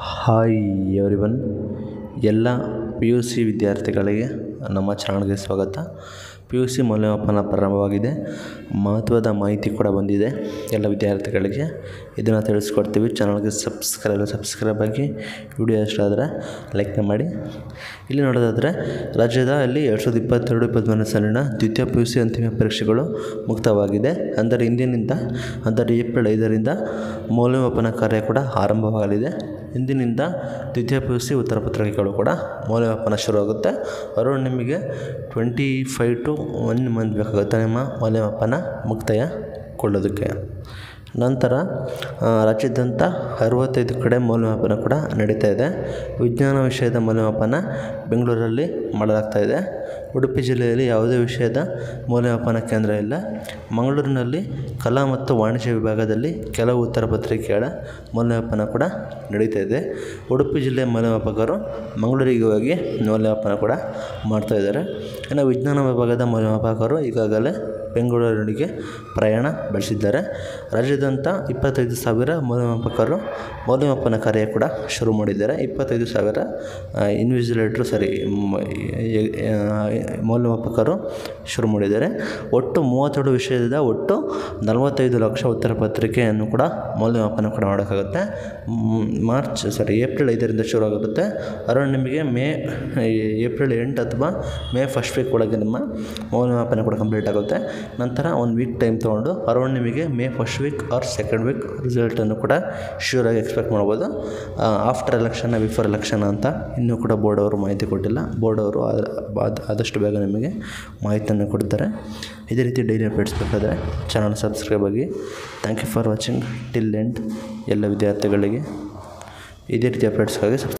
hi everyone ಎಲ್ಲ P U C ವಿದ್ಯಾರ್ಥಿಗಳಿಗೆ ನಮ್ಮ ಚಾನಲ್ಗೆ ಸ್ವಾಗತ ಪಿ ಯು ಸಿ ಮೌಲ್ಯಮಾಪನ ಪ್ರಾರಂಭವಾಗಿದೆ ಮಹತ್ವದ ಮಾಹಿತಿ ಕೂಡ ಬಂದಿದೆ ಎಲ್ಲ ವಿದ್ಯಾರ್ಥಿಗಳಿಗೆ ಇದನ್ನು ತಿಳಿಸ್ಕೊಡ್ತೀವಿ ಚಾನಲ್ಗೆ ಸಬ್ಸ್ಕ್ರೈಬ್ ಸಬ್ಸ್ಕ್ರೈಬ್ ಆಗಿ ವಿಡಿಯೋ ಇಷ್ಟ ಆದರೆ ಲೈಕ್ನ ಮಾಡಿ ಇಲ್ಲಿ ನೋಡೋದಾದರೆ ರಾಜ್ಯದಲ್ಲಿ ಎರಡು ಸಾವಿರದ ಇಪ್ಪತ್ತೆರಡು ಇಪ್ಪತ್ತ್ಮೂರನೇ ಸಾಲಿನ ದ್ವಿತೀಯ ಪಿ ಯು ಸಿ ಅಂತಿಮ ಪರೀಕ್ಷೆಗಳು ಮುಕ್ತವಾಗಿದೆ ಅಂದರೆ ಇಂದಿನಿಂದ ಅಂದರೆ ಏಪ್ರಿಲ್ ಐದರಿಂದ ಮೌಲ್ಯಮಾಪನ ಕಾರ್ಯ ಕೂಡ ಆರಂಭವಾಗಲಿದೆ ಇಂದಿನಿಂದ ದ್ವಿತೀಯ ಪಿ ಯು ಸಿ ಉತ್ತರ ಪತ್ರಿಕೆಗಳು ಕೂಡ ಮೌಲ್ಯಮಾಪನ ಶುರುವಾಗುತ್ತೆ ಅವರು ನಿಮಗೆ twenty five to one month ಬೇಕಾಗುತ್ತೆ ನಿಮ್ಮ ಮೌಲ್ಯಮಾಪನ ಮುಕ್ತಾಯಗೊಳ್ಳೋದಕ್ಕೆ ನಂತರ ಆ, ರಾಜ್ಯಾದ್ಯಂತ ಅರವತ್ತೈದು ಕಡೆ ಮೌಲ್ಯಮಾಪನ ಕೂಡ ನಡೀತಾ ಇದೆ ವಿಜ್ಞಾನ ವಿಷಯದ ಮೌಲ್ಯಮಾಪನ ಬೆಂಗಳೂರಲ್ಲಿ ಮಾಡಲಾಗ್ತಾ ಇದೆ ಉಡುಪಿ ಜಿಲ್ಲೆಯಲ್ಲಿ ಯಾವುದೇ ವಿಷಯದ ಮೌಲ್ಯಮಾಪನ ಕೇಂದ್ರ ಇಲ್ಲ ಮಂಗಳೂರಿನಲ್ಲಿ ಕಲಾ ಮತ್ತು ವಾಣಿಜ್ಯ ವಿಭಾಗದಲ್ಲಿ ಕೆಲವು ಉತ್ತರ ಪತ್ರಿಕೆಗಳ ಮೌಲ್ಯಮಾಪನ ಕೂಡ ನಡೀತಾ ಇದೆ ಉಡುಪಿ ಜಿಲ್ಲೆಯ ಮೌಲ್ಯಮಾಪಕರು ಮಂಗಳೂರಿಗೆ ಹೋಗಿ ಮೌಲ್ಯಮಾಪನ ಕೂಡ ಮಾಡ್ತಾ ಇದ್ದಾರೆ ಇನ್ನು ವಿಜ್ಞಾನ ವಿಭಾಗದ ಮೌಲ್ಯಮಾಪಕರು ಈಗಾಗಲೇ ಬೆಂಗಳೂರಿಗೆ ಪ್ರಯಾಣ ಬೆಳೆಸಿದ್ದಾರೆ ರಾಜ್ಯಾದ್ಯಂತ ಇಪ್ಪತ್ತೈದು ಸಾವಿರ ಮೌಲ್ಯಮಾಪಕರು ಮೌಲ್ಯಮಾಪನ ಕಾರ್ಯ ಕೂಡ ಶುರು ಮಾಡಿದ್ದಾರೆ ಇಪ್ಪತ್ತೈದು ಸಾವಿರ ಇನ್ವಿಜಿಲೇಟ್ರು ಸಾರಿ ಮ್, ಎ- ಆ, ಮೌಲ್ಯಮಾಪಕರು ಶುರು ಮಾಡಿದ್ದಾರೆ ಒಟ್ಟು ಮೂವತ್ತೆರಡು ವಿಷಯದ ಒಟ್ಟು ನಲವತ್ತೈದು ಲಕ್ಷ ಉತ್ತರ ಪತ್ರಿಕೆಯನ್ನು ಕೂಡ ಮೌಲ್ಯಮಾಪನ ಕೂಡ ಮಾಡೋಕ್ಕಾಗುತ್ತೆ ಮ್, ಮಾರ್ಚ್ ಸಾರಿ ಏಪ್ರಿಲ್ ಐದರಿಂದ ಶುರು ಆಗುತ್ತೆ ಅರೌಂಡ್ ನಿಮಗೆ ಮೇ ಏಪ್ರಿಲ್ ಎಂಟು ಅಥವಾ ಮೇ ಫಸ್ಟ್ ವೀಕ್ ಒಳಗೆ ನಿಮ್ಮ ಮೌಲ್ಯಮಾಪನ ಕೂಡ ಕಂಪ್ಲೀಟ್ ಆಗುತ್ತೆ ನಂತರ ಒಂದು ವೀಕ್ ಟೈಮ್ ತೊಗೊಂಡು ಅರೌಂಡ್ ನಿಮಗೆ May first week or second week ರಿಸಲ್ಟನ್ನು ಕೂಡ ಶ್ಯೂರಾಗಿ ಎಕ್ಸ್ಪೆಕ್ಟ್ ಮಾಡ್ಬೋದು ಆಫ್ಟರ್ ಎಲೆಕ್ಷನ್ ಬಿಫೋರ್ ಎಲೆಕ್ಷನ್ ಅಂತ ಇನ್ನೂ ಕೂಡ ಬೋರ್ಡ್ ಅವರು ಮಾಹಿತಿ ಕೊಟ್ಟಿಲ್ಲ ಬೋರ್ಡ್ ಅವರು ಆದ- ಆದ- ಆದಷ್ಟು ಬೇಗ ನಿಮಗೆ ಮಾಹಿತಿಯನ್ನು ಕೊಡ್ತಾರೆ ಇದೇ ರೀತಿ ಡೈಲಿ ಅಪ್ಡೇಟ್ಸ್ ಬೇಕಾದರೆ ಚಾನಲ್ ಸಬ್ಸ್ಕ್ರೈಬ್ ಆಗಿ thank you for watching till end ಎಲ್ಲ ವಿದ್ಯಾರ್ಥಿಗಳಿಗೆ ಇದೇ ರೀತಿ ಅಪ್ಡೇಟ್ಸ್ಗಾಗಿ ಸಬ್ಸ್